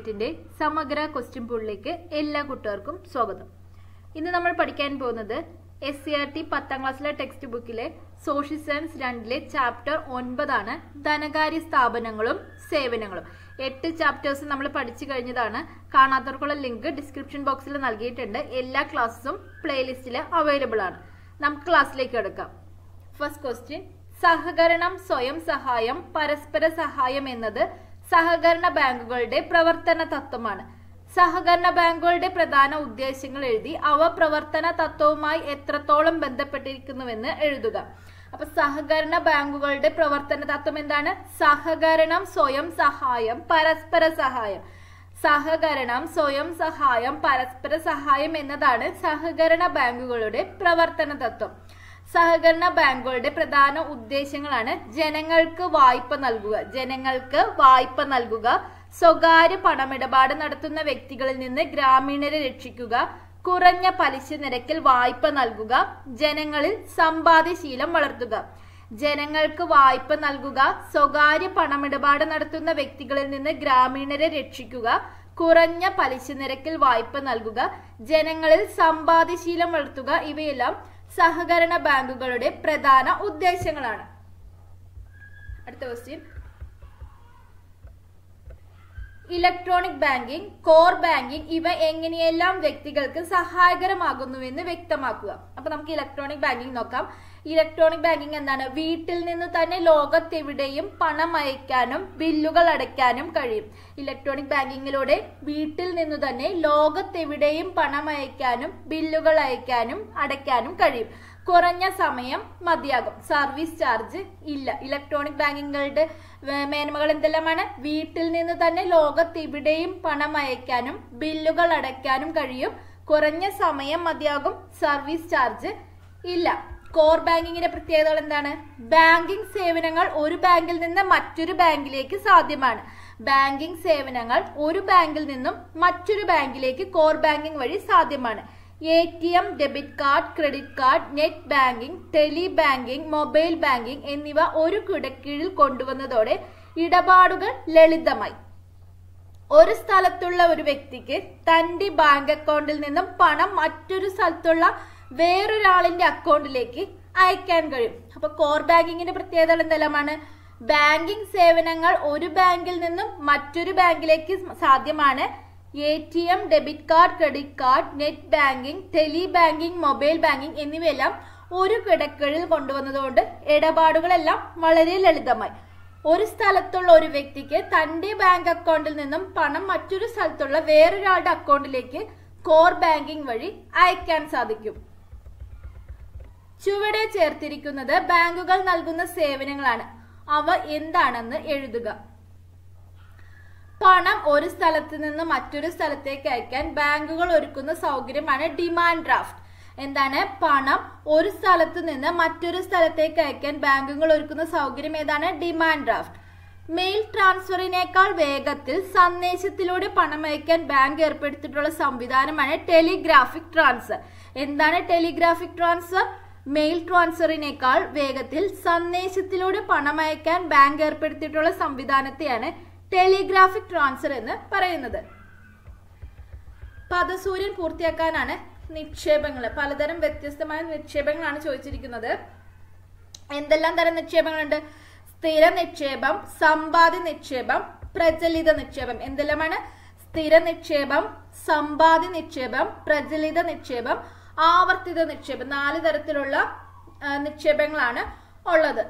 സർട്ടിഫിക്കറ്റിന്റെ സമഗ്ര ക്വസ്റ്റ്യൻ പൂളിലേക്ക് എല്ലാ കൂട്ടുകാർക്കും സ്വാഗതം ഇന്ന് നമ്മൾ പഠിക്കാൻ പോകുന്നത് എസ് സി ആർ ടി പത്താം ക്ലാസ്സിലെ ടെക്സ്റ്റ് ബുക്കിലെ സോഷ്യൽ സയൻസ് രണ്ടിലെ ചാപ്റ്റർ ഒൻപതാണ് ധനകാര്യ സ്ഥാപനങ്ങളും സേവനങ്ങളും എട്ട് ചാപ്റ്റേഴ്സ് നമ്മൾ പഠിച്ചു കഴിഞ്ഞതാണ് കാണാത്തവർക്കുള്ള ലിങ്ക് ഡിസ്ക്രിപ്ഷൻ ബോക്സിൽ നൽകിയിട്ടുണ്ട് എല്ലാ ക്ലാസ്സും പ്ലേലിസ്റ്റിൽ അവൈലബിൾ ആണ് നമുക്ക് ക്ലാസ്സിലേക്ക് എടുക്കാം ഫസ്റ്റ് ക്വസ്റ്റ്യൻ സഹകരണം സ്വയം സഹായം പരസ്പര സഹായം എന്നത് സഹകരണ ബാങ്കുകളുടെ പ്രവർത്തന തത്വമാണ് സഹകരണ ബാങ്കുകളുടെ പ്രധാന ഉദ്ദേശങ്ങൾ എഴുതി അവ പ്രവർത്തന തത്വവുമായി എത്രത്തോളം ബന്ധപ്പെട്ടിരിക്കുന്നുവെന്ന് എഴുതുക അപ്പൊ സഹകരണ ബാങ്കുകളുടെ പ്രവർത്തന തത്വം എന്താണ് സഹകരണം സ്വയം സഹായം പരസ്പര സഹായം സഹകരണം സ്വയം സഹായം പരസ്പര സഹായം എന്നതാണ് സഹകരണ ബാങ്കുകളുടെ പ്രവർത്തന തത്വം സഹകരണ ബാങ്കുകളുടെ പ്രധാന ഉദ്ദേശങ്ങളാണ് ജനങ്ങൾക്ക് വായ്പ നൽകുക ജനങ്ങൾക്ക് വായ്പ നൽകുക സ്വകാര്യ പണമിടപാട് നടത്തുന്ന വ്യക്തികളിൽ നിന്ന് ഗ്രാമീണരെ രക്ഷിക്കുക കുറഞ്ഞ പലിശ നിരക്കിൽ വായ്പ നൽകുക ജനങ്ങളിൽ സമ്പാദ്യശീലം വളർത്തുക ജനങ്ങൾക്ക് വായ്പ നൽകുക സ്വകാര്യ പണമിടപാട് നടത്തുന്ന വ്യക്തികളിൽ നിന്ന് ഗ്രാമീണരെ രക്ഷിക്കുക കുറഞ്ഞ പലിശ നിരക്കിൽ വായ്പ നൽകുക ജനങ്ങളിൽ സമ്പാദ്യശീലം വളർത്തുക ഇവയെല്ലാം സഹകരണ ബാങ്കുകളുടെ പ്രധാന ഉദ്ദേശങ്ങളാണ് അടുത്ത question electronic banking core banking ഇവ എങ്ങനെയെല്ലാം വ്യക്തികൾക്ക് സഹായകരമാകുന്നുവെന്ന് വ്യക്തമാക്കുക അപ്പൊ നമുക്ക് ഇലക്ട്രോണിക് ബാങ്കിംഗ് നോക്കാം ഇലക്ട്രോണിക് ബാങ്കിംഗ് എന്താണ് വീട്ടിൽ നിന്ന് തന്നെ ലോകത്തെവിടെയും പണം അയക്കാനും ബില്ലുകൾ അടയ്ക്കാനും കഴിയും ഇലക്ട്രോണിക് ബാങ്കിങ്ങിലൂടെ വീട്ടിൽ നിന്ന് തന്നെ ലോകത്തെവിടെയും പണം അയക്കാനും ബില്ലുകൾ അയക്കാനും അടയ്ക്കാനും കഴിയും കുറഞ്ഞ സമയം മതിയാകും സർവീസ് ചാർജ് ഇല്ല ഇലക്ട്രോണിക് ബാങ്കിങ്ങുകളുടെ മേന്മകൾ എന്തെല്ലാമാണ് വീട്ടിൽ നിന്ന് തന്നെ ലോകത്തെവിടെയും പണം അയക്കാനും ബില്ലുകൾ അടയ്ക്കാനും കഴിയും കുറഞ്ഞ സമയം മതിയാകും സർവീസ് ചാർജ് ഇല്ല കോർ ബാങ്കിങ്ങിന്റെ പ്രത്യേകതകൾ എന്താണ് ബാങ്കിംഗ് സേവനങ്ങൾ ഒരു ബാങ്കിൽ നിന്ന് മറ്റൊരു ബാങ്കിലേക്ക് സാധ്യമാണ് ബാങ്കിംഗ് സേവനങ്ങൾ ഒരു ബാങ്കിൽ നിന്നും മറ്റൊരു ബാങ്കിലേക്ക് കോർ ബാങ്കിംഗ് വഴി സാധ്യമാണ് A T M debit card credit card net banking telebanking mobile banking എന്നിവ ഒരു കുടക്കീഴിൽ കൊണ്ടുവന്നതോടെ ഇടപാടുകൾ ലളിതമായി ഒരു സ്ഥലത്തുള്ള ഒരു വ്യക്തിക്ക് തന്റെ ബാങ്ക് അക്കൗണ്ടിൽ നിന്നും പണം മറ്റൊരു സ്ഥലത്തുള്ള വേറൊരാളിന്റെ അക്കൗണ്ടിലേക്ക് അയക്കാൻ കഴിയും അപ്പൊ കോർ ബാങ്കിങ്ങിന്റെ പ്രത്യേകതകൾ എന്തെല്ലാമാണ് ബാങ്കിംഗ് സേവനങ്ങൾ ഒരു ബാങ്കിൽ നിന്നും മറ്റൊരു ബാങ്കിലേക്ക് സാധ്യമാണ് A T M debit card credit card net banking telebanking mobile banking എന്നിവയെല്ലാം ഒരു കിടക്കഴിൽ കൊണ്ടുവന്നതുകൊണ്ട് ഇടപാടുകളെല്ലാം വളരെ ലളിതമായി ഒരു സ്ഥലത്തുള്ള ഒരു വ്യക്തിക്ക് തന്റെ ബാങ്ക് അക്കൗണ്ടിൽ നിന്നും പണം മറ്റൊരു സ്ഥലത്തുള്ള വേറൊരാളുടെ അക്കൗണ്ടിലേക്ക് കോർ ബാങ്കിംഗ് വഴി അയക്കാൻ സാധിക്കും ചുവടെ ചേർത്തിരിക്കുന്നത് ബാങ്കുകൾ നൽകുന്ന സേവനങ്ങളാണ് അവ എന്താണെന്ന് എഴുതുക പണം ഒരു സ്ഥലത്ത് നിന്ന് മറ്റൊരു സ്ഥലത്തേക്ക് അയക്കാൻ ബാങ്കുകൾ ഒരുക്കുന്ന സൗകര്യമാണ് ഡിമാൻഡ് ഡ്രാഫ്റ്റ് എന്താണ് പണം ഒരു സ്ഥലത്ത് നിന്ന് മറ്റൊരു സ്ഥലത്തേക്ക് അയക്കാൻ ബാങ്കുകൾ ഒരുക്കുന്ന സൗകര്യം ഏതാണ് ഡിമാൻഡ് ഡ്രാഫ്റ്റ് മെയിൽ ട്രാൻസ്ഫറിനേക്കാൾ വേഗത്തിൽ സന്ദേശത്തിലൂടെ പണം അയക്കാൻ ബാങ്ക് ഏർപ്പെടുത്തിയിട്ടുള്ള സംവിധാനമാണ് ടെലിഗ്രാഫിക് ട്രാൻസ്ഫർ എന്താണ് ടെലിഗ്രാഫിക് ട്രാൻസ്ഫർ മെയിൽ ട്രാൻസ്ഫറിനേക്കാൾ വേഗത്തിൽ സന്ദേശത്തിലൂടെ പണം അയക്കാൻ ബാങ്ക് ഏർപ്പെടുത്തിയിട്ടുള്ള സംവിധാനത്തെയാണ് ടെലിഗ്രാഫിക് ട്രാൻസ്ഫർ എന്ന് പറയുന്നത് പദസൂര്യൻ പൂർത്തിയാക്കാനാണ് നിക്ഷേപങ്ങൾ പലതരം വ്യത്യസ്തമായ നിക്ഷേപങ്ങളാണ് ചോദിച്ചിരിക്കുന്നത് എന്തെല്ലാം തരം നിക്ഷേപങ്ങളുണ്ട് സ്ഥിര നിക്ഷേപം സമ്പാദ്യ നിക്ഷേപം പ്രചലിത നിക്ഷേപം എന്തെല്ലാമാണ് സ്ഥിര നിക്ഷേപം സമ്പാദ്യ നിക്ഷേപം പ്രചലിത നിക്ഷേപം ആവർത്തിത നിക്ഷേപം നാല് തരത്തിലുള്ള നിക്ഷേപങ്ങളാണ് ഉള്ളത്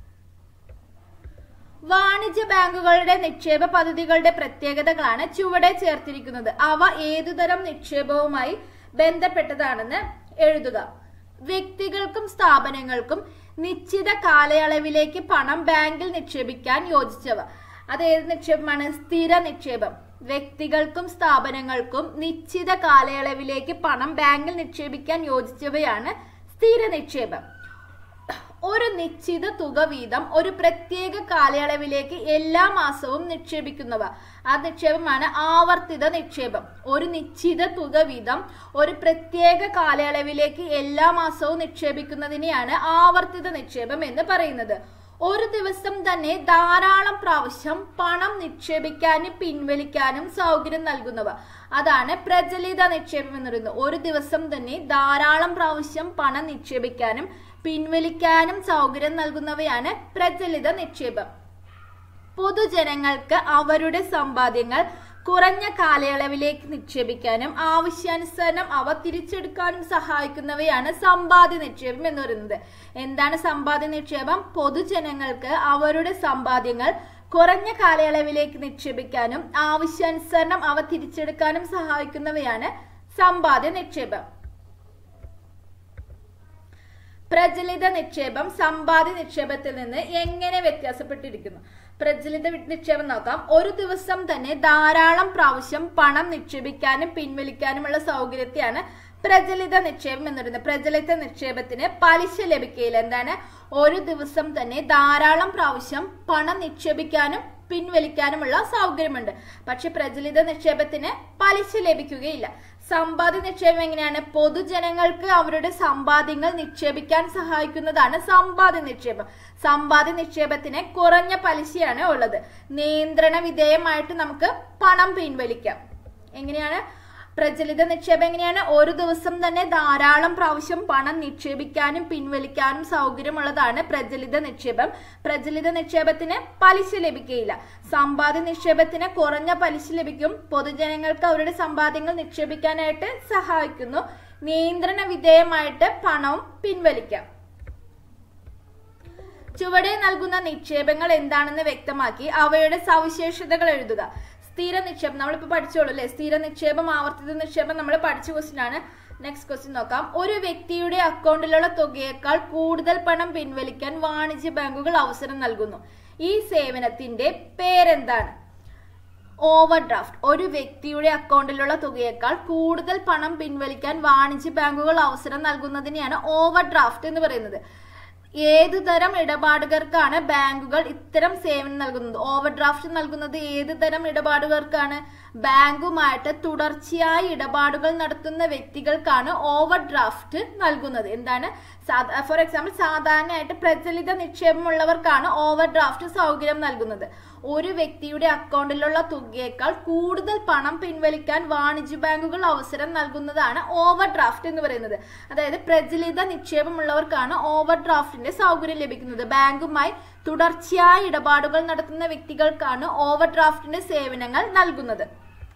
വാണിജ്യ ബാങ്കുകളുടെ നിക്ഷേപ പദ്ധതികളുടെ പ്രത്യേകതകളാണ് ചുവടെ ചേർത്തിരിക്കുന്നത് അവ ഏതുതരം നിക്ഷേപവുമായി ബന്ധപ്പെട്ടതാണെന്ന് എഴുതുക വ്യക്തികൾക്കും സ്ഥാപനങ്ങൾക്കും നിശ്ചിത കാലയളവിലേക്ക് പണം ബാങ്കിൽ നിക്ഷേപിക്കാൻ യോജിച്ചവ അത് ഏത് നിക്ഷേപമാണ് സ്ഥിര നിക്ഷേപം വ്യക്തികൾക്കും സ്ഥാപനങ്ങൾക്കും നിശ്ചിത കാലയളവിലേക്ക് പണം ബാങ്കിൽ നിക്ഷേപിക്കാൻ യോജിച്ചവയാണ് സ്ഥിര നിക്ഷേപം ഒരു നിശ്ചിത തുക വീതം ഒരു പ്രത്യേക കാലയളവിലേക്ക് എല്ലാ മാസവും നിക്ഷേപിക്കുന്നവ ആ നിക്ഷേപമാണ് ആവർത്തിത നിക്ഷേപം ഒരു നിശ്ചിത തുക വീതം ഒരു പ്രത്യേക കാലയളവിലേക്ക് എല്ലാ മാസവും നിക്ഷേപിക്കുന്നതിനെയാണ് ആവർത്തിത നിക്ഷേപം എന്ന് പറയുന്നത് ഒരു ദിവസം തന്നെ ധാരാളം പ്രാവശ്യം പണം നിക്ഷേപിക്കാനും പിൻവലിക്കാനും സൗകര്യം നൽകുന്നവ അതാണ് പ്രചലിത നിക്ഷേപം എന്ന് പറയുന്നത് ഒരു ദിവസം തന്നെ ധാരാളം പ്രാവശ്യം പണം നിക്ഷേപിക്കാനും പിൻവലിക്കാനും സൗകര്യം നൽകുന്നവയാണ് പ്രചലിത നിക്ഷേപം പൊതുജനങ്ങൾക്ക് അവരുടെ സമ്പാദ്യങ്ങൾ കുറഞ്ഞ കാലയളവിലേക്ക് നിക്ഷേപിക്കാനും ആവശ്യാനുസരണം അവ തിരിച്ചെടുക്കാനും സഹായിക്കുന്നവയാണ് സമ്പാദ്യ നിക്ഷേപം എന്ന് പറയുന്നത് എന്താണ് സമ്പാദ്യ നിക്ഷേപം പൊതുജനങ്ങൾക്ക് അവരുടെ സമ്പാദ്യങ്ങൾ കുറഞ്ഞ കാലയളവിലേക്ക് നിക്ഷേപിക്കാനും ആവശ്യാനുസരണം അവ തിരിച്ചെടുക്കാനും സഹായിക്കുന്നവയാണ് സമ്പാദ്യ നിക്ഷേപം പ്രചലിത നിക്ഷേപം സമ്പാദ്യ നിക്ഷേപത്തിൽ നിന്ന് എങ്ങനെ വ്യത്യാസപ്പെട്ടിരിക്കുന്നു പ്രചലിത നിക്ഷേപം നോക്കാം ഒരു ദിവസം തന്നെ ധാരാളം പ്രാവശ്യം പണം നിക്ഷേപിക്കാനും പിൻവലിക്കാനുമുള്ള സൗകര്യത്തെയാണ് പ്രചലിത നിക്ഷേപം എന്ന് പറയുന്നത് പ്രചലിത നിക്ഷേപത്തിന് പലിശ ലഭിക്കുകയില്ല എന്താണ് ഒരു ദിവസം തന്നെ ധാരാളം പ്രാവശ്യം പണം നിക്ഷേപിക്കാനും പിൻവലിക്കാനുമുള്ള സൗകര്യമുണ്ട് പക്ഷെ പ്രചലിത നിക്ഷേപത്തിന് പലിശ ലഭിക്കുകയില്ല സമ്പാദ്യ നിക്ഷേപം എങ്ങനെയാണ് പൊതുജനങ്ങൾക്ക് അവരുടെ സമ്പാദ്യങ്ങൾ നിക്ഷേപിക്കാൻ സഹായിക്കുന്നതാണ് സമ്പാദ്യ നിക്ഷേപം സമ്പാദ്യ നിക്ഷേപത്തിന് കുറഞ്ഞ പലിശയാണ് ഉള്ളത് നിയന്ത്രണ വിധേയമായിട്ട് നമുക്ക് പണം പിൻവലിക്കാം എങ്ങനെയാണ് പ്രചലിത നിക്ഷേപം എങ്ങനെയാണ് ഒരു ദിവസം തന്നെ ധാരാളം പ്രാവശ്യം പണം നിക്ഷേപിക്കാനും പിൻവലിക്കാനും സൗകര്യമുള്ളതാണ് പ്രചലിത നിക്ഷേപം പ്രചലിത നിക്ഷേപത്തിന് പലിശ ലഭിക്കുകയില്ല സമ്പാദ്യ നിക്ഷേപത്തിന് കുറഞ്ഞ പലിശ ലഭിക്കും പൊതുജനങ്ങൾക്ക് അവരുടെ സമ്പാദ്യങ്ങൾ നിക്ഷേപിക്കാനായിട്ട് സഹായിക്കുന്നു നിയന്ത്രണ വിധേയമായിട്ട് പണവും പിൻവലിക്കാം ചുവടെ നൽകുന്ന നിക്ഷേപങ്ങൾ എന്താണെന്ന് വ്യക്തമാക്കി അവയുടെ സവിശേഷതകൾ എഴുതുക സ്ഥിര നിക്ഷേപം നമ്മളിപ്പോ പഠിച്ചോളൂ അല്ലെ സ്ഥിര നിക്ഷേപം ആവർത്തിത നിക്ഷേപം നമ്മൾ പഠിച്ച ക്വസ്റ്റ്യൻ ആണ് നെക്സ്റ്റ് ക്വസ്റ്റ്യൻ നോക്കാം ഒരു വ്യക്തിയുടെ അക്കൗണ്ടിലുള്ള തുകയേക്കാൾ കൂടുതൽ പണം പിൻവലിക്കാൻ വാണിജ്യ ബാങ്കുകൾ അവസരം നൽകുന്നു ഈ സേവനത്തിന്റെ പേരെന്താണ് ഓവർ ഡ്രാഫ്റ്റ് ഒരു വ്യക്തിയുടെ അക്കൗണ്ടിലുള്ള തുകയേക്കാൾ കൂടുതൽ പണം പിൻവലിക്കാൻ വാണിജ്യ ബാങ്കുകൾ അവസരം നൽകുന്നതിനെയാണ് ഓവർ ഡ്രാഫ്റ്റ് എന്ന് പറയുന്നത് ഏതു തരം ഇടപാടുകാർക്കാണ് ബാങ്കുകൾ ഇത്തരം സേവനം നൽകുന്നത് ഓവർ ഡ്രാഫ്റ്റ് നൽകുന്നത് ഏത് തരം ഇടപാടുകാർക്കാണ് ബാങ്കുമായിട്ട് തുടർച്ചയായി ഇടപാടുകൾ നടത്തുന്ന വ്യക്തികൾക്കാണ് ഓവർ ഡ്രാഫ്റ്റ് നൽകുന്നത് എന്താണ് ഫോർ എക്സാമ്പിൾ സാധാരണയായിട്ട് പ്രചലിത നിക്ഷേപമുള്ളവർക്കാണ് ഓവർ ഡ്രാഫ്റ്റ് സൗകര്യം നൽകുന്നത് ഒരു വ്യക്തിയുടെ അക്കൗണ്ടിലുള്ള തുകയേക്കാൾ കൂടുതൽ പണം പിൻവലിക്കാൻ വാണിജ്യ ബാങ്കുകൾ അവസരം നൽകുന്നതാണ് ഓവർ ഡ്രാഫ്റ്റ് എന്ന് പറയുന്നത് അതായത് പ്രചലിത നിക്ഷേപമുള്ളവർക്കാണ് ഓവർ ഡ്രാഫ്റ്റിന്റെ സൗകര്യം ലഭിക്കുന്നത് ബാങ്കുമായി തുടർച്ചയായി ഇടപാടുകൾ നടത്തുന്ന വ്യക്തികൾക്കാണ് ഓവർ ഡ്രാഫ്റ്റിന്റെ സേവനങ്ങൾ നൽകുന്നത്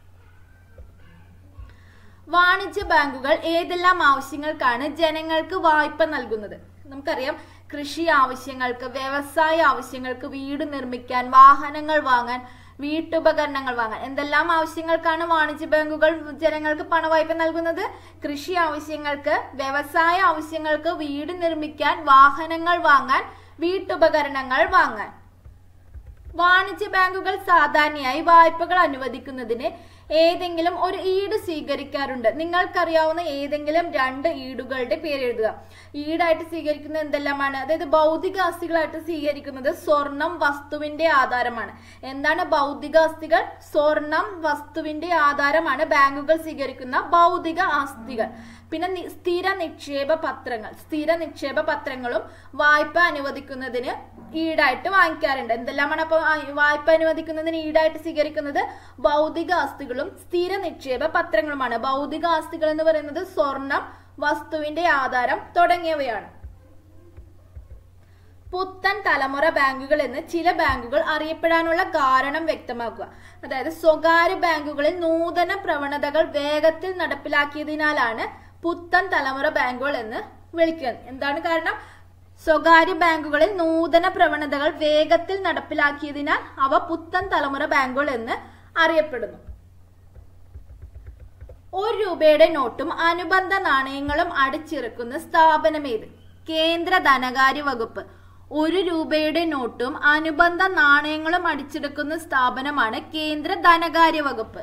വാണിജ്യ ബാങ്കുകൾ ഏതെല്ലാം ആവശ്യങ്ങൾക്കാണ് ജനങ്ങൾക്ക് വായ്പ നൽകുന്നത് നമുക്കറിയാം കൃഷി ആവശ്യങ്ങൾക്ക് വ്യവസായ ആവശ്യങ്ങൾക്ക് വീട് നിർമ്മിക്കാൻ വാഹനങ്ങൾ വാങ്ങാൻ വീട്ടുപകരണങ്ങൾ വാങ്ങാൻ എന്തെല്ലാം ആവശ്യങ്ങൾക്കാണ് വാണിജ്യ ബാങ്കുകൾ ജനങ്ങൾക്ക് പണവായ്പ നൽകുന്നത് കൃഷി ആവശ്യങ്ങൾക്ക് വ്യവസായ ആവശ്യങ്ങൾക്ക് വീട് നിർമ്മിക്കാൻ വാഹനങ്ങൾ വാങ്ങാൻ വീട്ടുപകരണങ്ങൾ വാങ്ങാൻ വാണിജ്യ ബാങ്കുകൾ സാധാരണയായി വായ്പകൾ അനുവദിക്കുന്നതിന് ഏതെങ്കിലും ഒരു ഈട് സ്വീകരിക്കാറുണ്ട് നിങ്ങൾക്കറിയാവുന്ന ഏതെങ്കിലും രണ്ട് ഈടുകളുടെ പേര് എഴുതുക ഈടായിട്ട് സ്വീകരിക്കുന്നത് എന്തെല്ലാമാണ് അതായത് ഭൗതിക ആസ്തികളായിട്ട് സ്വീകരിക്കുന്നത് സ്വർണം വസ്തുവിന്റെ ആധാരമാണ് എന്താണ് ഭൗതിക ആസ്തികൾ സ്വർണം വസ്തുവിന്റെ ആധാരമാണ് ബാങ്കുകൾ സ്വീകരിക്കുന്ന ഭൗതിക ആസ്തികൾ പിന്നെ നി- സ്ഥിര നിക്ഷേപ പത്രങ്ങൾ സ്ഥിര നിക്ഷേപ പത്രങ്ങളും വായ്പ അനുവദിക്കുന്നതിന് ഈടായിട്ട് വാങ്ങിക്കാറുണ്ട് എന്തെല്ലാമാണ് അപ്പൊ ആ വായ്പ അനുവദിക്കുന്നതിന് ഈടായിട്ട് സ്വീകരിക്കുന്നത് ഭൗതിക ആസ്തികളും സ്ഥിര നിക്ഷേപ പത്രങ്ങളുമാണ് ഭൗതിക ആസ്തികൾ എന്ന് പറയുന്നത് സ്വർണം വസ്തുവിന്റെ ആധാരം തുടങ്ങിയവയാണ് പുത്തൻ തലമുറ ബാങ്കുകൾ എന്ന് ചില ബാങ്കുകൾ അറിയപ്പെടാനുള്ള കാരണം വ്യക്തമാക്കുക അതായത് സ്വകാര്യ ബാങ്കുകളിൽ നൂതന പ്രവണതകൾ വേഗത്തിൽ നടപ്പിലാക്കിയതിനാലാണ് പുത്തൻ തലമുറ ബാങ്കുകൾ എന്ന് വിളിക്കുന്നത് എന്താണ് കാരണം സ്വകാര്യ ബാങ്കുകളിൽ നൂതന പ്രവണതകൾ വേഗത്തിൽ നടപ്പിലാക്കിയതിനാൽ അവ പുത്തൻ തലമുറ ബാങ്കുകൾ എന്ന് അറിയപ്പെടുന്നു ഒരു രൂപയുടെ നോട്ടും അനുബന്ധ നാണയങ്ങളും അടിച്ചിറക്കുന്ന സ്ഥാപനം ഏത് കേന്ദ്ര ധനകാര്യ വകുപ്പ് ഒരു രൂപയുടെ നോട്ടും അനുബന്ധ നാണയങ്ങളും അടിച്ചെടുക്കുന്ന സ്ഥാപനമാണ് കേന്ദ്ര ധനകാര്യ വകുപ്പ്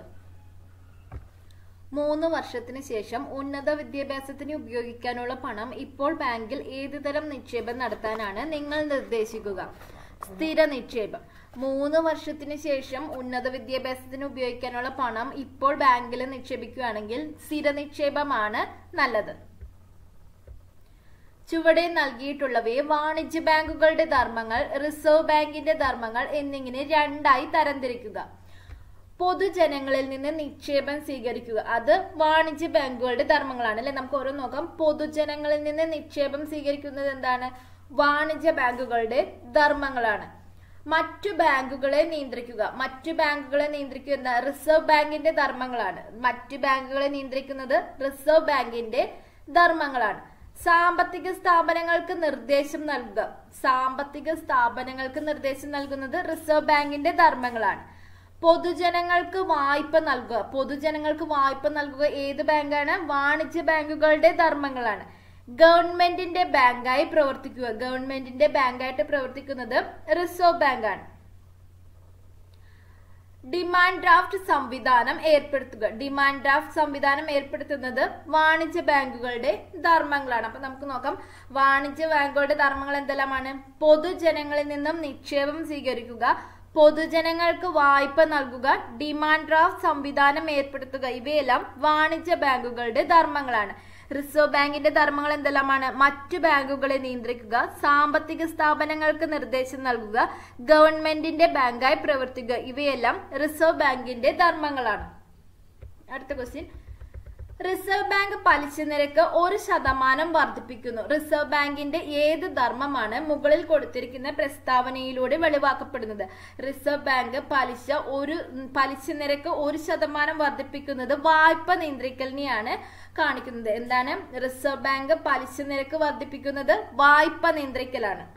മൂന്ന് വർഷത്തിന് ശേഷം ഉന്നത വിദ്യാഭ്യാസത്തിന് ഉപയോഗിക്കാനുള്ള പണം ഇപ്പോൾ ബാങ്കിൽ ഏത് തരം നിക്ഷേപം നടത്താനാണ് നിങ്ങൾ നിർദ്ദേശിക്കുക സ്ഥിര നിക്ഷേപം മൂന്ന് വർഷത്തിന് ശേഷം ഉന്നത വിദ്യാഭ്യാസത്തിന് ഉപയോഗിക്കാനുള്ള പണം ഇപ്പോൾ ബാങ്കിൽ നിക്ഷേപിക്കുകയാണെങ്കിൽ സ്ഥിര നിക്ഷേപമാണ് നല്ലത് ചുവടെ നൽകിയിട്ടുള്ളവയെ വാണിജ്യ ബാങ്കുകളുടെ ധർമ്മങ്ങൾ റിസർവ് ബാങ്കിന്റെ ധർമ്മങ്ങൾ എന്നിങ്ങനെ രണ്ടായി തരംതിരിക്കുക പൊതുജനങ്ങളിൽ നിന്ന് നിക്ഷേപം സ്വീകരിക്കുക അത് വാണിജ്യ ബാങ്കുകളുടെ ധർമ്മങ്ങളാണ് അല്ലെ നമുക്ക് ഓരോ നോക്കാം പൊതുജനങ്ങളിൽ നിന്ന് നിക്ഷേപം സ്വീകരിക്കുന്നത് എന്താണ് വാണിജ്യ ബാങ്കുകളുടെ ധർമ്മങ്ങളാണ് മറ്റു ബാങ്കുകളെ നിയന്ത്രിക്കുക മറ്റു ബാങ്കുകളെ നിയന്ത്രിക്കുക എന്താ റിസർവ് ബാങ്കിന്റെ ധർമ്മങ്ങളാണ് മറ്റു ബാങ്കുകളെ നിയന്ത്രിക്കുന്നത് റിസർവ് ബാങ്കിന്റെ ധർമ്മങ്ങളാണ് സാമ്പത്തിക സ്ഥാപനങ്ങൾക്ക് നിർദ്ദേശം നൽകുക സാമ്പത്തിക സ്ഥാപനങ്ങൾക്ക് നിർദ്ദേശം നൽകുന്നത് റിസർവ് ബാങ്കിന്റെ ധർമ്മങ്ങളാണ് പൊതുജനങ്ങൾക്ക് വായ്പ നൽകുക പൊതുജനങ്ങൾക്ക് വായ്പ നൽകുക ഏത് ബാങ്കാണ് വാണിജ്യ ബാങ്കുകളുടെ ധർമ്മങ്ങളാണ് ഗവൺമെന്റിന്റെ ബാങ്കായി പ്രവർത്തിക്കുക ഗവൺമെന്റിന്റെ ബാങ്കായിട്ട് പ്രവർത്തിക്കുന്നത് റിസർവ് ബാങ്കാണ് ഡിമാൻഡ് ഡ്രാഫ്റ്റ് സംവിധാനം ഏർപ്പെടുത്തുക ഡിമാൻഡ് ഡ്രാഫ്റ്റ് സംവിധാനം ഏർപ്പെടുത്തുന്നത് വാണിജ്യ ബാങ്കുകളുടെ ധർമ്മങ്ങളാണ് അപ്പൊ നമുക്ക് നോക്കാം വാണിജ്യ ബാങ്കുകളുടെ ധർമ്മങ്ങൾ എന്തെല്ലാമാണ് പൊതുജനങ്ങളിൽ നിന്നും നിക്ഷേപം സ്വീകരിക്കുക പൊതുജനങ്ങൾക്ക് വായ്പ നൽകുക ഡിമാൻഡ് ഡ്രാഫ്റ്റ് സംവിധാനം ഏർപ്പെടുത്തുക ഇവയെല്ലാം വാണിജ്യ ബാങ്കുകളുടെ ധർമ്മങ്ങളാണ് റിസർവ് ബാങ്കിന്റെ ധർമ്മങ്ങൾ എന്തെല്ലാമാണ് മറ്റു ബാങ്കുകളെ നിയന്ത്രിക്കുക സാമ്പത്തിക സ്ഥാപനങ്ങൾക്ക് നിർദ്ദേശം നൽകുക ഗവൺമെന്റിന്റെ ബാങ്കായി പ്രവർത്തിക്കുക ഇവയെല്ലാം റിസർവ് ബാങ്കിന്റെ ധർമ്മങ്ങളാണ് അടുത്ത ക്വസ്റ്റ്യൻ റിസർവ് ബാങ്ക് പലിശ നിരക്ക് ഒരു ശതമാനം വർദ്ധിപ്പിക്കുന്നു റിസർവ് ബാങ്കിന്റെ ഏത് ധർമ്മമാണ് മുകളിൽ കൊടുത്തിരിക്കുന്ന പ്രസ്താവനയിലൂടെ വെളിവാക്കപ്പെടുന്നത് റിസർവ് ബാങ്ക് പലിശ ഒരു പലിശ നിരക്ക് ഒരു ശതമാനം വർദ്ധിപ്പിക്കുന്നത് വായ്പ നിയന്ത്രിക്കലിനെയാണ് കാണിക്കുന്നത് എന്താണ് റിസർവ് ബാങ്ക് പലിശ നിരക്ക് വർദ്ധിപ്പിക്കുന്നത് വായ്പ നിയന്ത്രിക്കലാണ്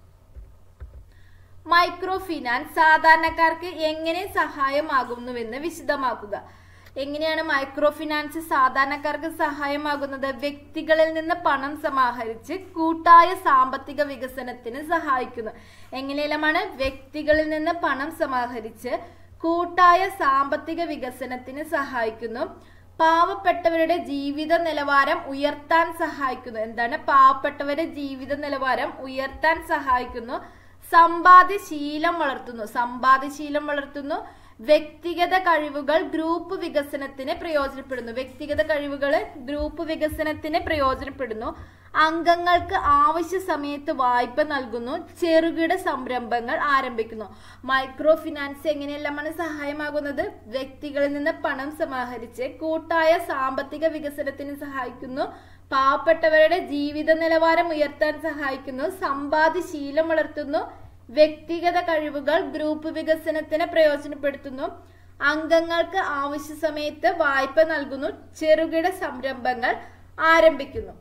മൈക്രോ ഫിനാൻസ് സാധാരണക്കാർക്ക് എങ്ങനെ സഹായമാകുന്നുവെന്ന് വിശദമാക്കുക എങ്ങനെയാണ് മൈക്രോ ഫിനാൻസ് സാധാരണക്കാർക്ക് സഹായമാകുന്നത് വ്യക്തികളിൽ നിന്ന് പണം സമാഹരിച്ച് കൂട്ടായ സാമ്പത്തിക വികസനത്തിന് സഹായിക്കുന്നു എങ്ങനെയെല്ലാമാണ് വ്യക്തികളിൽ നിന്ന് പണം സമാഹരിച്ച് കൂട്ടായ സാമ്പത്തിക വികസനത്തിന് സഹായിക്കുന്നു പാവപ്പെട്ടവരുടെ ജീവിത നിലവാരം ഉയർത്താൻ സഹായിക്കുന്നു എന്താണ് പാവപ്പെട്ടവരുടെ ജീവിത നിലവാരം ഉയർത്താൻ സഹായിക്കുന്നു സമ്പാദ്യശീലം വളർത്തുന്നു സമ്പാദ്യശീലം വളർത്തുന്നു വ്യക്തിഗത കഴിവുകൾ ഗ്രൂപ്പ് വികസനത്തിന് പ്രയോജനപ്പെടുന്നു വ്യക്തിഗത കഴിവുകൾ ഗ്രൂപ്പ് വികസനത്തിന് പ്രയോജനപ്പെടുന്നു അംഗങ്ങൾക്ക് ആവശ്യ സമയത്ത് വായ്പ നൽകുന്നു ചെറുകിട സംരംഭങ്ങൾ ആരംഭിക്കുന്നു മൈക്രോ ഫിനാൻസ് എങ്ങനെയെല്ലാമാണ് സഹായമാകുന്നത് വ്യക്തികളിൽ നിന്ന് പണം സമാഹരിച്ച് കൂട്ടായ സാമ്പത്തിക വികസനത്തിന് സഹായിക്കുന്നു പാവപ്പെട്ടവരുടെ ജീവിത നിലവാരം ഉയർത്താൻ സഹായിക്കുന്നു സമ്പാദ്യശീലം വളർത്തുന്നു വ്യക്തിഗത കഴിവുകൾ ഗ്രൂപ്പ് വികസനത്തിന് പ്രയോജനപ്പെടുത്തുന്നു അംഗങ്ങൾക്ക് ആവശ്യ സമയത്ത് വായ്പ നൽകുന്നു ചെറുകിട സംരംഭങ്ങൾ ആരംഭിക്കുന്നു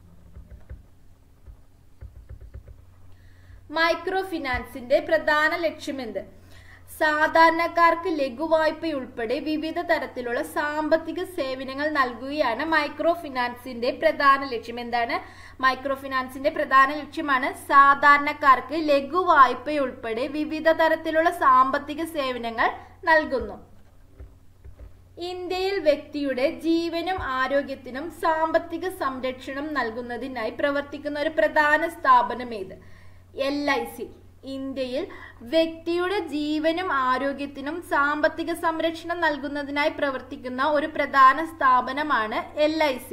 മൈക്രോ ഫിനാൻസിന്റെ പ്രധാന ലക്ഷ്യമെന്ത് സാധാരണക്കാർക്ക് ലഘുവായ്പയുൾപ്പെടെ വിവിധ തരത്തിലുള്ള സാമ്പത്തിക സേവനങ്ങൾ നൽകുകയാണ് മൈക്രോ ഫിനാൻസിന്റെ പ്രധാന ലക്ഷ്യം എന്താണ് മൈക്രോ ഫിനാൻസിന്റെ പ്രധാന ലക്ഷ്യമാണ് സാധാരണക്കാർക്ക് ലഘുവായ്പയുൾപ്പെടെ വിവിധ തരത്തിലുള്ള സാമ്പത്തിക സേവനങ്ങൾ നൽകുന്നു ഇന്ത്യയിൽ വ്യക്തിയുടെ ജീവനും ആരോഗ്യത്തിനും സാമ്പത്തിക സംരക്ഷണം നൽകുന്നതിനായി പ്രവർത്തിക്കുന്ന ഒരു പ്രധാന സ്ഥാപനം ഏത് എൽ ഐ സി ഇന്ത്യയിൽ വ്യക്തിയുടെ ജീവനും ആരോഗ്യത്തിനും സാമ്പത്തിക സംരക്ഷണം നൽകുന്നതിനായി പ്രവർത്തിക്കുന്ന ഒരു പ്രധാന സ്ഥാപനമാണ് എൽ ഐ സി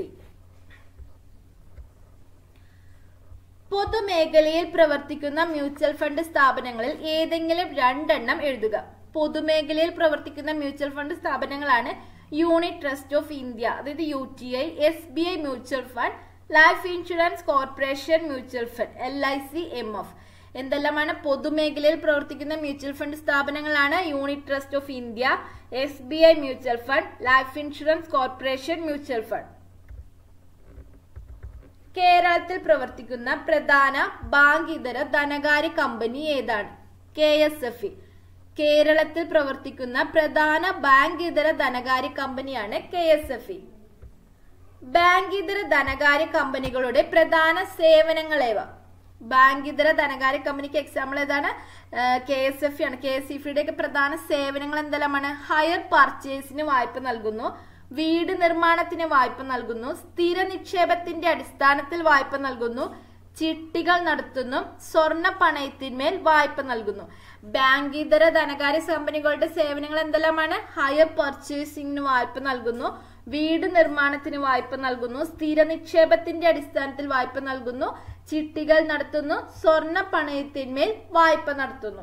പൊതുമേഖലയിൽ പ്രവർത്തിക്കുന്ന മ്യൂച്വൽ ഫണ്ട് സ്ഥാപനങ്ങളിൽ ഏതെങ്കിലും രണ്ടെണ്ണം എഴുതുക പൊതുമേഖലയിൽ പ്രവർത്തിക്കുന്ന മ്യൂച്വൽ ഫണ്ട് സ്ഥാപനങ്ങളാണ് യൂണിറ്റ് ട്രസ്റ്റ് ഓഫ് ഇന്ത്യ അതായത് U T I S B I mutual fund life insurance corporation mutual fund L I C M F എന്തെല്ലാമാണ് പൊതുമേഖലയിൽ പ്രവർത്തിക്കുന്ന മ്യൂച്വൽ ഫണ്ട് സ്ഥാപനങ്ങളാണ് unit trust of India S B I mutual fund life insurance corporation mutual fund കേരളത്തിൽ പ്രവർത്തിക്കുന്ന പ്രധാന bank ഇതര ധനകാര്യ company ഏതാണ് കെ എസ് എഫ് ഇ കേരളത്തിൽ പ്രവർത്തിക്കുന്ന പ്രധാന ബാങ്ക് ഇതര ധനകാര്യ കമ്പനിയാണ് K S F E bank ഇതര ധനകാര്യ കമ്പനികളുടെ പ്രധാന സേവനങ്ങളേവ ബാങ്ക് ഇതര ധനകാര്യ കമ്പനിക്ക് എക്സാമ്പിൾ ഏതാണ് കെ എസ് എഫ് ആണ് കെ എസ് എഫ് ഒക്കെ പ്രധാന സേവനങ്ങൾ എന്തെല്ലാമാണ് ഹയർ പർച്ചേസിന് വായ്പ നൽകുന്നു വീട് നിർമ്മാണത്തിന് വായ്പ നൽകുന്നു സ്ഥിര നിക്ഷേപത്തിന്റെ അടിസ്ഥാനത്തിൽ വായ്പ നൽകുന്നു ചിട്ടികൾ നടത്തുന്നു സ്വർണ്ണ പണയത്തിന്മേൽ വായ്പ നൽകുന്നു ബാങ്ക് ഇതര ധനകാര്യ കമ്പനികളുടെ സേവനങ്ങൾ എന്തെല്ലാമാണ് ഹയർ പർച്ചേസിംഗിന് വായ്പ നൽകുന്നു വീട് നിർമ്മാണത്തിന് വായ്പ നൽകുന്നു സ്ഥിര നിക്ഷേപത്തിന്റെ അടിസ്ഥാനത്തിൽ വായ്പ നൽകുന്നു ചിട്ടികൾ നടത്തുന്നു സ്വർണ്ണ പണയത്തിന്മേൽ വായ്പ നടത്തുന്നു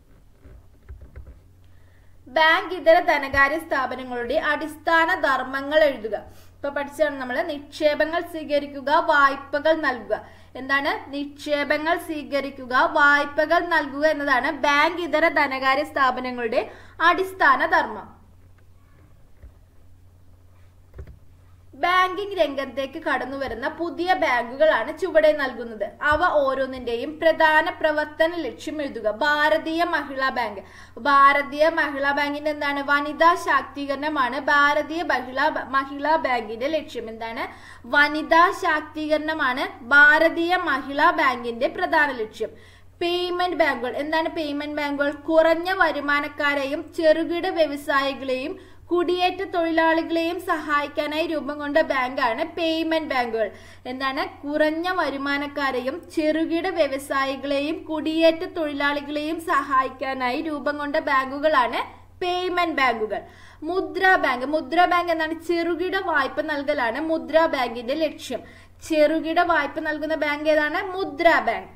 ബാങ്ക് ഇതര ധനകാര്യ സ്ഥാപനങ്ങളുടെ അടിസ്ഥാന ധർമ്മങ്ങൾ എഴുതുക ഇപ്പൊ പഠിച്ചാണ് നമ്മൾ നിക്ഷേപങ്ങൾ സ്വീകരിക്കുക വായ്പകൾ നൽകുക എന്താണ് നിക്ഷേപങ്ങൾ സ്വീകരിക്കുക വായ്പകൾ നൽകുക എന്നതാണ് ബാങ്ക് ഇതര ധനകാര്യ സ്ഥാപനങ്ങളുടെ അടിസ്ഥാന ധർമ്മം ബാങ്കിംഗ് രംഗത്തേക്ക് കടന്നു വരുന്ന പുതിയ ബാങ്കുകളാണ് ചുവടെ നൽകുന്നത് അവ ഓരോന്നിന്റെയും പ്രധാന പ്രവർത്തന ലക്ഷ്യം എഴുതുക ഭാരതീയ മഹിളാ ബാങ്ക് ഭാരതീയ മഹിളാ ബാങ്കിന്റെ എന്താണ് വനിതാ ശാക്തീകരണമാണ് ഭാരതീയ മഹിളാ മഹിളാ ബാങ്കിന്റെ ലക്ഷ്യം എന്താണ് വനിതാ ശാക്തീകരണമാണ് ഭാരതീയ മഹിളാ ബാങ്കിന്റെ പ്രധാന ലക്ഷ്യം പേയ്മെന്റ് ബാങ്കുകൾ എന്താണ് പേയ്മെന്റ് ബാങ്കുകൾ കുറഞ്ഞ വരുമാനക്കാരെയും ചെറുകിട വ്യവസായികളെയും കുടിയേറ്റ തൊഴിലാളികളെയും സഹായിക്കാനായി രൂപം കൊണ്ട ബാങ്കാണ് പേയ്മെന്റ് ബാങ്കുകൾ എന്താണ് കുറഞ്ഞ വരുമാനക്കാരെയും ചെറുകിട വ്യവസായികളെയും കുടിയേറ്റ തൊഴിലാളികളെയും സഹായിക്കാനായി രൂപം കൊണ്ട ബാങ്കുകളാണ് പേയ്മെന്റ് ബാങ്കുകൾ മുദ്ര ബാങ്ക് മുദ്ര ബാങ്ക് എന്താണ് ചെറുകിട വായ്പ നൽകലാണ് മുദ്ര ബാങ്കിന്റെ ലക്ഷ്യം ചെറുകിട വായ്പ നൽകുന്ന ബാങ്ക് ഏതാണ് മുദ്ര ബാങ്ക്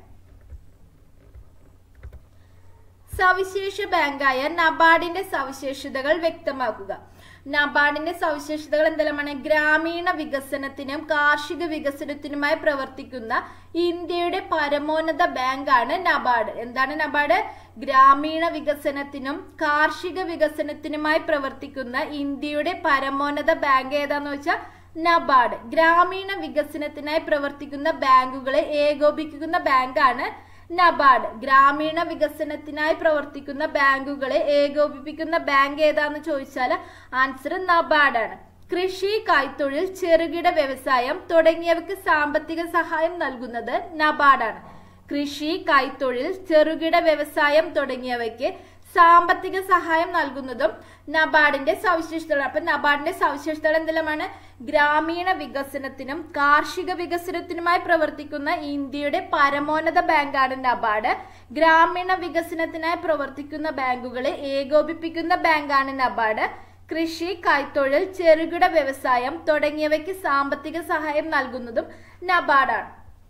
സവിശേഷ ബാങ്കായ നബാർഡിന്റെ സവിശേഷതകൾ വ്യക്തമാക്കുക നബാർഡിന്റെ സവിശേഷതകൾ എന്തെല്ലാമാണ് ഗ്രാമീണ വികസനത്തിനും കാർഷിക വികസനത്തിനുമായി പ്രവർത്തിക്കുന്ന ഇന്ത്യയുടെ പരമോന്നത ബാങ്കാണ് നബാർഡ് എന്താണ് നബാർഡ് ഗ്രാമീണ വികസനത്തിനും കാർഷിക വികസനത്തിനുമായി പ്രവർത്തിക്കുന്ന ഇന്ത്യയുടെ പരമോന്നത ബാങ്ക് ഏതാന്ന് വെച്ചാൽ നബാർഡ് ഗ്രാമീണ വികസനത്തിനായി പ്രവർത്തിക്കുന്ന ബാങ്കുകളെ ഏകോപിക്കുന്ന ബാങ്കാണ് നബാർഡ് ഗ്രാമീണ വികസനത്തിനായി പ്രവർത്തിക്കുന്ന ബാങ്കുകളെ ഏകോപിപ്പിക്കുന്ന ബാങ്ക് ഏതാന്ന് ചോദിച്ചാൽ ആൻസർ നബാർഡാണ് കൃഷി കൈത്തൊഴിൽ ചെറുകിട വ്യവസായം തുടങ്ങിയവയ്ക്ക് സാമ്പത്തിക സഹായം നൽകുന്നത് നബാർഡാണ് കൃഷി കൈത്തൊഴിൽ ചെറുകിട വ്യവസായം തുടങ്ങിയവയ്ക്ക് സാമ്പത്തിക സഹായം നൽകുന്നതും നബാർഡിന്റെ സവിശേഷതകൾ അപ്പൊ നബാർഡിന്റെ സവിശേഷതകൾ എന്തെല്ലാമാണ് ഗ്രാമീണ വികസനത്തിനും കാർഷിക വികസനത്തിനുമായി പ്രവർത്തിക്കുന്ന ഇന്ത്യയുടെ പരമോന്നത ബാങ്കാണ് നബാർഡ് ഗ്രാമീണ വികസനത്തിനായി പ്രവർത്തിക്കുന്ന ബാങ്കുകളെ ഏകോപിപ്പിക്കുന്ന ബാങ്കാണ് നബാർഡ് കൃഷി കൈത്തൊഴിൽ ചെറുകിട വ്യവസായം തുടങ്ങിയവയ്ക്ക് സാമ്പത്തിക സഹായം നൽകുന്നതും നബാർഡാണ്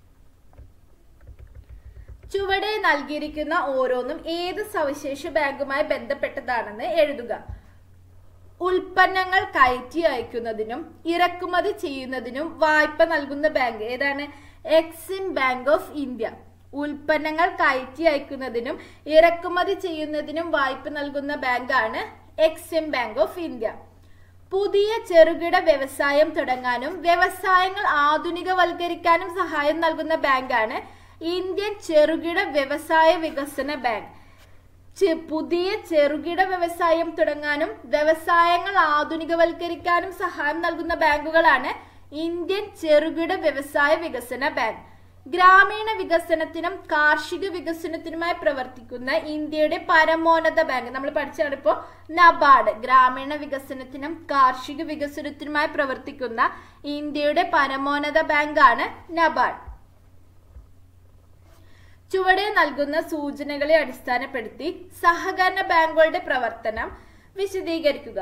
ചുവടെ നൽകിയിരിക്കുന്ന ഓരോന്നും ഏത് സവിശേഷ ബാങ്കുമായി ബന്ധപ്പെട്ടതാണെന്ന് എഴുതുക ഉൽപ്പന്നങ്ങൾ കയറ്റി അയക്കുന്നതിനും ഇറക്കുമതി ചെയ്യുന്നതിനും വായ്പ നൽകുന്ന ബാങ്ക് ഏതാണ് എക്സിം ബാങ്ക് ഓഫ് ഇന്ത്യ ഉൽപ്പന്നങ്ങൾ കയറ്റി അയക്കുന്നതിനും ഇറക്കുമതി ചെയ്യുന്നതിനും വായ്പ നൽകുന്ന ബാങ്കാണ് എക്സിം ബാങ്ക് ഓഫ് ഇന്ത്യ പുതിയ ചെറുകിട വ്യവസായം തുടങ്ങാനും വ്യവസായങ്ങൾ ആധുനികവൽക്കരിക്കാനും സഹായം നൽകുന്ന ബാങ്കാണ് ഇന്ത്യൻ ചെറുകിട വ്യവസായ വികസന ബാങ്ക് ചെ- പുതിയ ചെറുകിട വ്യവസായം തുടങ്ങാനും വ്യവസായങ്ങൾ ആധുനികവൽക്കരിക്കാനും സഹായം നൽകുന്ന ബാങ്കുകളാണ് ഇന്ത്യൻ ചെറുകിട വ്യവസായ വികസന ബാങ്ക് ഗ്രാമീണ വികസനത്തിനും കാർഷിക വികസനത്തിനുമായി പ്രവർത്തിക്കുന്ന ഇന്ത്യയുടെ പരമോന്നത ബാങ്ക് നമ്മൾ പഠിച്ചാണ് ഇപ്പോ നബാർഡ് ഗ്രാമീണ വികസനത്തിനും കാർഷിക വികസനത്തിനുമായി പ്രവർത്തിക്കുന്ന ഇന്ത്യയുടെ പരമോന്നത ബാങ്കാണ് നബാർഡ് ചുവടെ നൽകുന്ന സൂചനകളെ അടിസ്ഥാനപ്പെടുത്തി സഹകരണ ബാങ്കുകളുടെ പ്രവർത്തനം വിശദീകരിക്കുക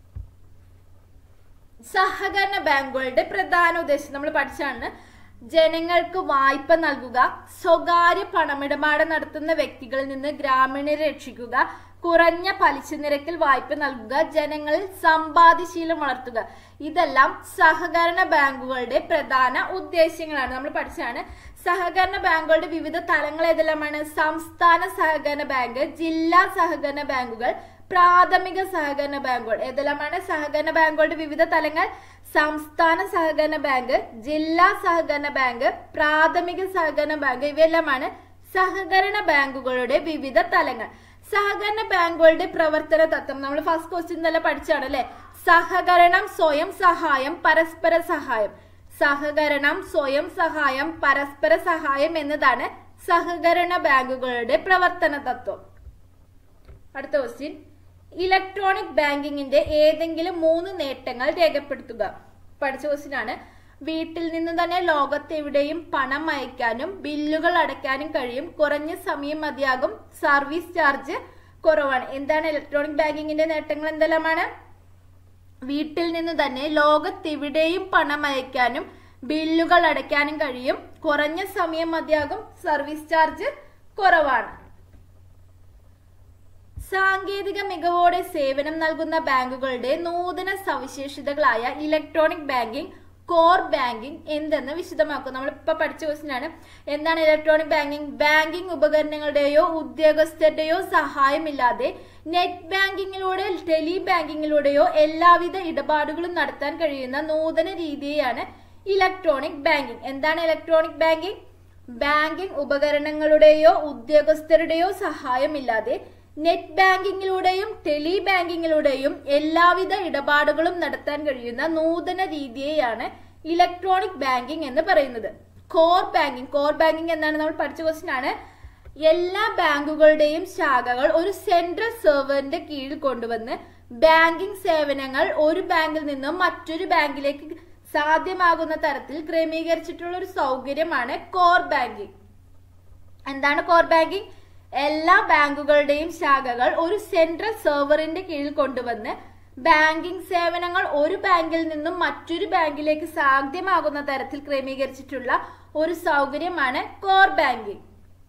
സഹകരണ ബാങ്കുകളുടെ പ്രധാന ഉദ്ദേശം നമ്മൾ പഠിച്ചാണ് ജനങ്ങൾക്ക് വായ്പ നൽകുക സ്വകാര്യ പണമിടപാട് നടത്തുന്ന വ്യക്തികളിൽ നിന്ന് ഗ്രാമീണരെ രക്ഷിക്കുക കുറഞ്ഞ പലിശ നിരക്കിൽ വായ്പ നൽകുക ജനങ്ങളിൽ സമ്പാദ്യശീലം വളർത്തുക ഇതെല്ലാം സഹകരണ ബാങ്കുകളുടെ പ്രധാന ഉദ്ദേശങ്ങളാണ് നമ്മൾ പഠിച്ചാണ് സഹകരണ ബാങ്കുകളുടെ വിവിധ തലങ്ങൾ ഏതെല്ലാമാണ് സംസ്ഥാന സഹകരണ ബാങ്ക് ജില്ലാ സഹകരണ ബാങ്കുകൾ പ്രാഥമിക സഹകരണ ബാങ്കുകൾ ഏതെല്ലാമാണ് സഹകരണ ബാങ്കുകളുടെ വിവിധ തലങ്ങൾ സംസ്ഥാന സഹകരണ ബാങ്ക് ജില്ലാ സഹകരണ ബാങ്ക് പ്രാഥമിക സഹകരണ ബാങ്ക് ഇവയെല്ലാമാണ് സഹകരണ ബാങ്കുകളുടെ വിവിധ തലങ്ങൾ സഹകരണ ബാങ്കുകളുടെ പ്രവർത്തന തത്വം നമ്മൾ ഫസ്റ്റ് ക്വസ്റ്റ്യൻ തന്നെ പഠിച്ചാണ് അല്ലെ സഹകരണം സ്വയം സഹായം പരസ്പര സഹായം സഹകരണം സ്വയം സഹായം പരസ്പര സഹായം എന്നതാണ് സഹകരണ ബാങ്കുകളുടെ പ്രവർത്തന തത്വം അടുത്ത ക്വസ്റ്റ്യൻ ഇലക്ട്രോണിക് ബാങ്കിങ്ങിന്റെ ഏതെങ്കിലും മൂന്ന് നേട്ടങ്ങൾ രേഖപ്പെടുത്തുക പഠിച്ച ക്വസ്റ്റ്യൻ ആണ് വീട്ടിൽ നിന്ന് തന്നെ ലോകത്തെവിടെയും പണം അയക്കാനും ബില്ലുകൾ അടയ്ക്കാനും കഴിയും കുറഞ്ഞ സമയം മതിയാകും സർവീസ് ചാർജ് കുറവാണ് എന്താണ് ഇലക്ട്രോണിക് ബാങ്കിങ്ങിന്റെ നേട്ടങ്ങൾ എന്തെല്ലാമാണ് വീട്ടിൽ നിന്ന് തന്നെ ലോകത്തെവിടെയും പണം അയക്കാനും ബില്ലുകൾ അടയ്ക്കാനും കഴിയും കുറഞ്ഞ സമയം മതിയാകും സർവീസ് ചാർജ് കുറവാണ് സാങ്കേതിക മികവോടെ സേവനം നൽകുന്ന ബാങ്കുകളുടെ നൂതന സവിശേഷതകളായ ഇലക്ട്രോണിക് ബാങ്കിംഗ് കോർ ബാങ്കിംഗ് എന്തെന്ന് വിശദമാക്കും നമ്മൾ ഇപ്പൊ പഠിച്ച ക്വസ്റ്റ്യൻ ആണ് എന്താണ് ഇലക്ട്രോണിക് ബാങ്കിംഗ് ബാങ്കിംഗ് ഉപകരണങ്ങളുടെയോ ഉദ്യോഗസ്ഥരുടെയോ സഹായമില്ലാതെ നെറ്റ് ബാങ്കിങ്ങിലൂടെ ടെലി ബാങ്കിങ്ങിലൂടെയോ എല്ലാവിധ ഇടപാടുകളും നടത്താൻ കഴിയുന്ന നൂതന രീതിയാണ് ഇലക്ട്രോണിക് ബാങ്കിംഗ് എന്താണ് ഇലക്ട്രോണിക് ബാങ്കിംഗ് ബാങ്കിംഗ് ഉപകരണങ്ങളുടെയോ ഉദ്യോഗസ്ഥരുടെയോ സഹായമില്ലാതെ നെറ്റ് ബാങ്കിങ്ങിലൂടെയും ടെലി ബാങ്കിങ്ങിലൂടെയും എല്ലാവിധ ഇടപാടുകളും നടത്താൻ കഴിയുന്ന നൂതന രീതിയെയാണ് ഇലക്ട്രോണിക് ബാങ്കിംഗ് എന്ന് പറയുന്നത് കോർ ബാങ്കിംഗ് കോർ ബാങ്കിംഗ് എന്താണ് നമ്മൾ പഠിച്ച ക്വസ്റ്റ്യൻ ആണ് എല്ലാ ബാങ്കുകളുടെയും ശാഖകൾ ഒരു സെൻട്രൽ സെർവറിന്റെ കീഴിൽ കൊണ്ടുവന്ന് ബാങ്കിംഗ് സേവനങ്ങൾ ഒരു ബാങ്കിൽ നിന്നും മറ്റൊരു ബാങ്കിലേക്ക് സാധ്യമാകുന്ന തരത്തിൽ ക്രമീകരിച്ചിട്ടുള്ള ഒരു സൗകര്യമാണ് കോർ ബാങ്കിംഗ് എന്താണ് കോർ ബാങ്കിംഗ് എല്ലാ ബാങ്കുകളുടെയും ശാഖകൾ ഒരു സെൻട്രൽ സെർവറിന്റെ കീഴിൽ കൊണ്ടുവന്ന് ബാങ്കിംഗ് സേവനങ്ങൾ ഒരു ബാങ്കിൽ നിന്നും മറ്റൊരു ബാങ്കിലേക്ക് സാധ്യമാകുന്ന തരത്തിൽ ക്രമീകരിച്ചിട്ടുള്ള ഒരു സൗകര്യമാണ് കോർ ബാങ്കിംഗ്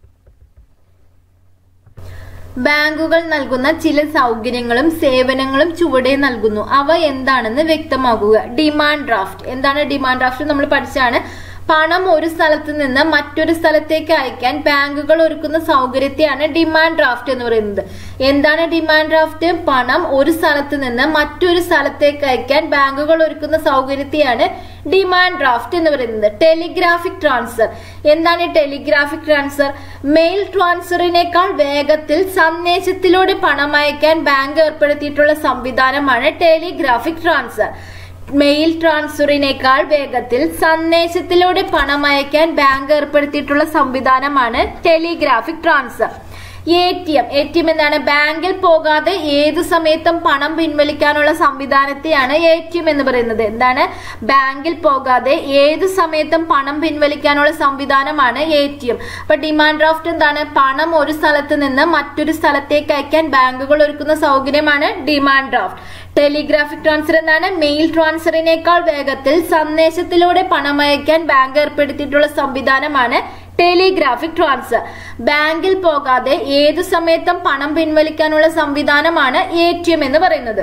ബാങ്കുകൾ നൽകുന്ന ചില സൗകര്യങ്ങളും സേവനങ്ങളും ചുവടെ നൽകുന്നു അവ എന്താണെന്ന് വ്യക്തമാക്കുക ഡിമാൻഡ് ഡ്രാഫ്റ്റ് എന്താണ് ഡിമാൻഡ് ഡ്രാഫ്റ്റ് നമ്മൾ പഠിച്ചാണ് പണം ഒരു സ്ഥലത്ത് നിന്ന് മറ്റൊരു സ്ഥലത്തേക്ക് അയക്കാൻ ബാങ്കുകൾ ഒരുക്കുന്ന സൗകര്യത്തെയാണ് ഡിമാൻഡ് ഡ്രാഫ്റ്റ് എന്ന് പറയുന്നത് എന്താണ് ഡിമാൻഡ് ഡ്രാഫ്റ്റ് പണം ഒരു സ്ഥലത്ത് നിന്ന് മറ്റൊരു സ്ഥലത്തേക്ക് അയക്കാൻ ബാങ്കുകൾ ഒരുക്കുന്ന സൗകര്യത്തെയാണ് ഡിമാൻഡ് ഡ്രാഫ്റ്റ് എന്ന് പറയുന്നത് ടെലിഗ്രാഫിക് ട്രാൻസ്ഫർ എന്താണ് ഈ ടെലിഗ്രാഫിക് ട്രാൻസ്ഫർ മെയിൽ ട്രാൻസ്ഫറിനേക്കാൾ വേഗത്തിൽ സന്ദേശത്തിലൂടെ പണം അയക്കാൻ ബാങ്ക് ഏർപ്പെടുത്തിയിട്ടുള്ള സംവിധാനമാണ് ടെലിഗ്രാഫിക് ട്രാൻസ്ഫർ മെയിൽ ട്രാൻസ്ഫറിനേക്കാൾ വേഗത്തിൽ സന്ദേശത്തിലൂടെ പണം അയക്കാൻ ബാങ്ക് ഏർപ്പെടുത്തിയിട്ടുള്ള സംവിധാനമാണ് telegraphic transfer A T M A T M എന്താണ് ബാങ്കിൽ പോകാതെ ഏത് സമയത്തും പണം പിൻവലിക്കാനുള്ള സംവിധാനത്തെയാണ് എ ടി എം എന്ന് പറയുന്നത് എന്താണ് ബാങ്കിൽ പോകാതെ ഏത് സമയത്തും പണം പിൻവലിക്കാനുള്ള സംവിധാനമാണ് എ ടി എം അപ്പൊ ഡിമാൻഡ് ഡ്രാഫ്റ്റ് എന്താണ് പണം ഒരു സ്ഥലത്ത് നിന്ന് മറ്റൊരു സ്ഥലത്തേക്ക് അയക്കാൻ ബാങ്കുകൾ ഒരുക്കുന്ന സൗകര്യമാണ് ഡിമാൻഡ് ഡ്രാഫ്റ്റ് ടെലിഗ്രാഫിക് ട്രാൻസ്ഫർ എന്താണ് മെയിൽ ട്രാൻസ്ഫറിനേക്കാൾ വേഗത്തിൽ സന്ദേശത്തിലൂടെ പണം അയക്കാൻ ബാങ്ക് ഏർപ്പെടുത്തിയിട്ടുള്ള സംവിധാനമാണ് ടെലിഗ്രാഫിക് ട്രാൻസ്ഫർ ബാങ്കിൽ പോകാതെ ഏതു സമയത്തും പണം പിൻവലിക്കാനുള്ള സംവിധാനമാണ് എ ടി എം എന്ന് പറയുന്നത്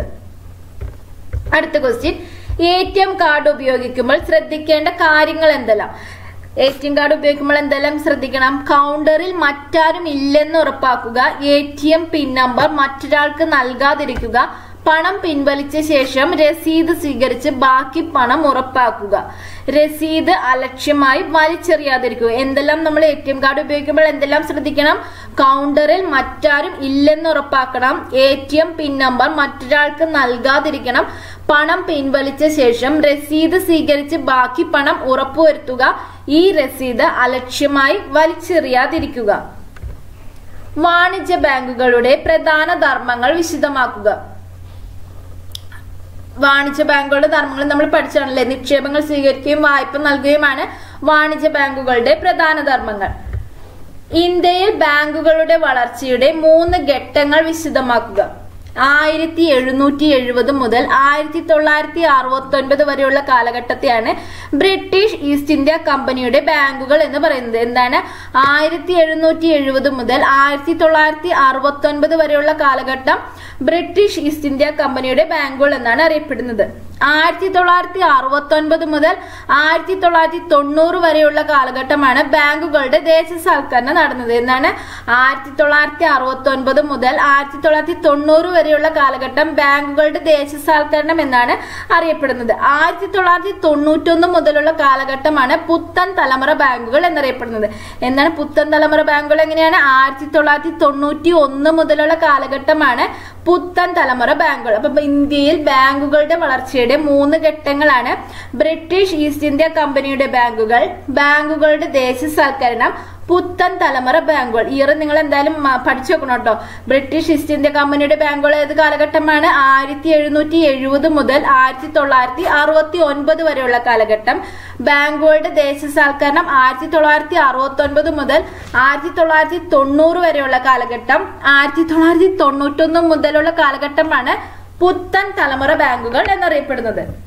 അടുത്ത question A T M card ഉപയോഗിക്കുമ്പോൾ ശ്രദ്ധിക്കേണ്ട കാര്യങ്ങൾ എന്തെല്ലാം എ ടി എം കാർഡ് ഉപയോഗിക്കുമ്പോൾ എന്തെല്ലാം ശ്രദ്ധിക്കണം കൗണ്ടറിൽ മറ്റാരും ഇല്ലെന്ന് ഉറപ്പാക്കുക A T M pin number മറ്റൊരാൾക്ക് നൽകാതിരിക്കുക പണം പിൻവലിച്ച ശേഷം രസീത് സ്വീകരിച്ച് ബാക്കി പണം ഉറപ്പാക്കുക രസീത് അലക്ഷ്യമായി വലിച്ചെറിയാതിരിക്കുക എന്തെല്ലാം നമ്മൾ എ ടി എം കാർഡ് ഉപയോഗിക്കുമ്പോൾ എന്തെല്ലാം ശ്രദ്ധിക്കണം കൗണ്ടറിൽ മറ്റാരും ഇല്ലെന്ന് ഉറപ്പാക്കണം A T M pin number മറ്റൊരാൾക്ക് നൽകാതിരിക്കണം പണം പിൻവലിച്ച ശേഷം രസീത് സ്വീകരിച്ച് ബാക്കി പണം ഉറപ്പുവരുത്തുക ഈ രസീത് അലക്ഷ്യമായി വലിച്ചെറിയാതിരിക്കുക വാണിജ്യ ബാങ്കുകളുടെ പ്രധാന ധർമ്മങ്ങൾ വിശദമാക്കുക വാണിജ്യ ബാങ്കുകളുടെ ധർമ്മങ്ങൾ നമ്മൾ പഠിച്ചാണല്ലേ നിക്ഷേപങ്ങൾ സ്വീകരിക്കുകയും വായ്പ നൽകുകയുമാണ് വാണിജ്യ ബാങ്കുകളുടെ പ്രധാന ധർമ്മങ്ങൾ ഇന്ത്യയിൽ ബാങ്കുകളുടെ വളർച്ചയുടെ മൂന്ന് ഘട്ടങ്ങൾ വിശദമാക്കുക ആയിരത്തി എഴുന്നൂറ്റി എഴുപത് മുതൽ ആയിരത്തി തൊള്ളായിരത്തി അറുപത്തി ഒൻപത് വരെയുള്ള കാലഘട്ടത്തെയാണ് ബ്രിട്ടീഷ് ഈസ്റ്റ് ഇന്ത്യ കമ്പനിയുടെ ബാങ്കുകൾ എന്ന് പറയുന്നത് എന്താണ് ആയിരത്തി എഴുന്നൂറ്റി എഴുപത് മുതൽ ആയിരത്തി തൊള്ളായിരത്തി അറുപത്തി ഒൻപത് വരെയുള്ള കാലഘട്ടം ബ്രിട്ടീഷ് ഈസ്റ്റ് ഇന്ത്യ കമ്പനിയുടെ ബാങ്കുകൾ എന്നാണ് അറിയപ്പെടുന്നത് ആയിരത്തി തൊള്ളായിരത്തി അറുപത്തി ഒൻപത് മുതൽ ആയിരത്തി തൊള്ളായിരത്തി തൊണ്ണൂറ് വരെയുള്ള കാലഘട്ടമാണ് ബാങ്കുകളുടെ ദേശസാൽക്കരണം നടന്നത് എന്നാണ് ആയിരത്തി തൊള്ളായിരത്തി അറുപത്തി ഒൻപത് മുതൽ ആയിരത്തി തൊള്ളായിരത്തി തൊണ്ണൂറ് വരെയുള്ള കാലഘട്ടം ബാങ്കുകളുടെ ദേശസാൽക്കരണം എന്നാണ് അറിയപ്പെടുന്നത് ആയിരത്തി തൊള്ളായിരത്തി തൊണ്ണൂറ്റൊന്ന് മുതലുള്ള കാലഘട്ടമാണ് പുത്തൻ തലമുറ ബാങ്കുകൾ എന്നറിയപ്പെടുന്നത് എന്താണ് പുത്തൻ തലമുറ ബാങ്കുകൾ എങ്ങനെയാണ് ആയിരത്തി തൊള്ളായിരത്തി തൊണ്ണൂറ്റി ഒന്ന് മുതലുള്ള കാലഘട്ടമാണ് പുത്തൻ തലമുറ ബാങ്കുകൾ അപ്പൊ ഇന്ത്യയിൽ ബാങ്കുകളുടെ വളർച്ചയുടെ മൂന്ന് ഘട്ടങ്ങളാണ് ബ്രിട്ടീഷ് ഈസ്റ്റ് ഇന്ത്യ കമ്പനിയുടെ ബാങ്കുകൾ ബാങ്കുകളുടെ ദേശസാൽക്കരണം പുത്തൻ തലമുറ ബാങ്കുകൾ ഇയർ നിങ്ങൾ എന്തായാലും മ- പഠിച്ചു വെക്കണം കേട്ടോ ബ്രിട്ടീഷ് ഈസ്റ്റ് ഇന്ത്യ കമ്പനിയുടെ ബാങ്കുകൾ ഏത് കാലഘട്ടമാണ് ആയിരത്തി എഴുന്നൂറ്റി എഴുപത് മുതൽ ആയിരത്തി തൊള്ളായിരത്തി അറുപത്തി ഒൻപത് വരെയുള്ള കാലഘട്ടം ബാങ്കുകളുടെ ദേശസാൽക്കരണം ആയിരത്തി തൊള്ളായിരത്തി അറുപത്തി ഒൻപത് മുതൽ ആയിരത്തി തൊള്ളായിരത്തി തൊണ്ണൂറ് വരെയുള്ള കാലഘട്ടം ആയിരത്തി തൊള്ളായിരത്തി തൊണ്ണൂറ്റൊന്ന് മുതലുള്ള കാലഘട്ടമാണ് പുത്തൻ തലമുറ ബാങ്കുകൾ എന്നറിയപ്പെടുന്നത്